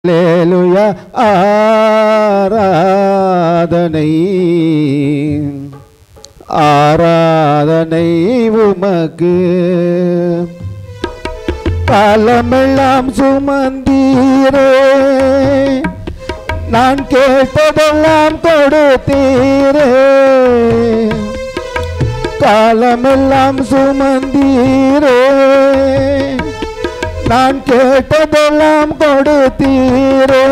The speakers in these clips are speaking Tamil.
லேலுயா ஆராதனை ஆராதனை உமக்கு காலமெல்லாம் சுமந்தீரே நான் கேட்டதெல்லாம் கொடுத்தீரே காலமெல்லாம் சுமந்தீரே நான் கேட்டதெல்லாம் கொடுத்தீரே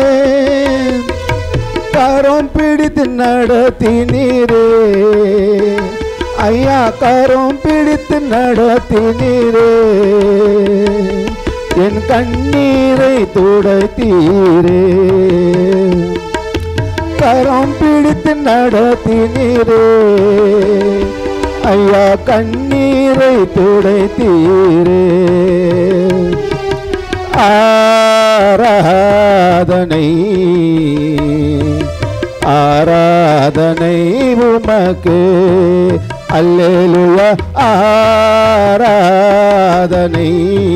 கரம் பிடித்து நடத்தினீரே ஐயா கரம் பிடித்து நடத்தினீரே என் கண்ணீரை துடைத்தீரே கரம் பிடித்து நடத்தினீரே ஐயா கண்ணீரை துடைத்தீரே ஆராதனை ஆராதனை உமக்கு அல்லேலுயா ஆராதனை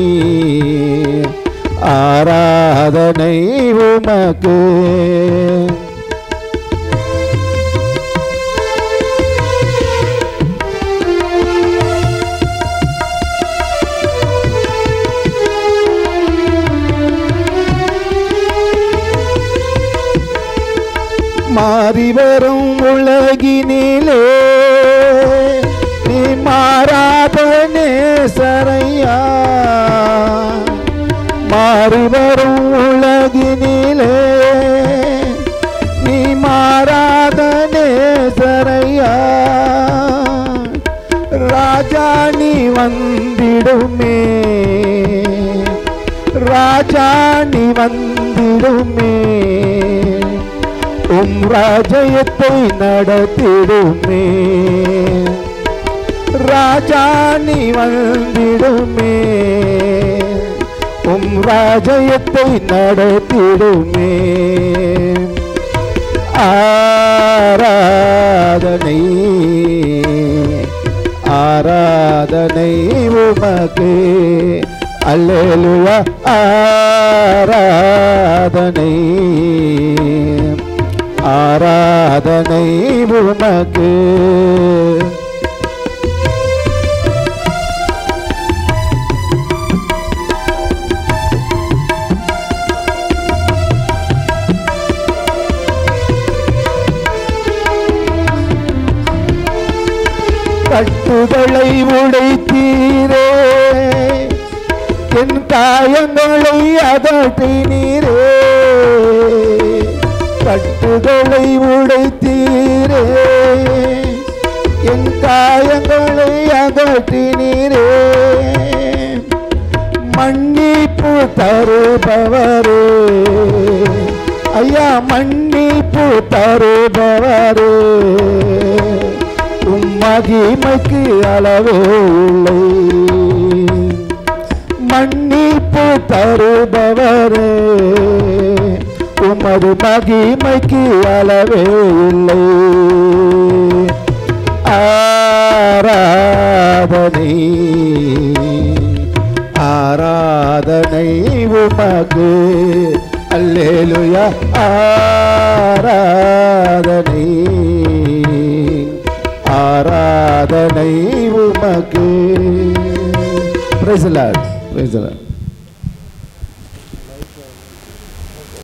ஆராதனை உமக்கு மாறி வரும் உலகினிலே நீ மாறாத நேசரையா மாறி வரும் உலகினிலே நீ மாறாத நேசரையா ராஜா நீ வந்திடுமே ராஜா நீ வந்திடுமே உம் ராஜயத்தை நடத்திடுமே ராஜா நீ வந்திடுமே உம் ராஜயத்தை நடத்திடுமே ஆராதனை ஆராதனை உமக்கு அல்லேலுயா ஆராதனை ஆராதனை உமக்கு கட்டுகளை உடைத்தீரே என் காயங்களை அகற்றினீரே கட்டுகளை உடைத்தீரே என் காயங்களை அகற்றினீரே மன்னிப்பு தருபவரே ஐயா மன்னிப்பு தருபவரே உம் மகிமைக்கு அளவே இல்லை மன்னிப்பு தருபவரே உமது மகிமைக்கு அளவே இல்லை ஆராதனை ஆராதனை உமக்கு அல்லேலுயா ஆராதனை ஆராதனை உமக்கு பிரைஸ் லார்ட் பிரைஸ் லார்ட்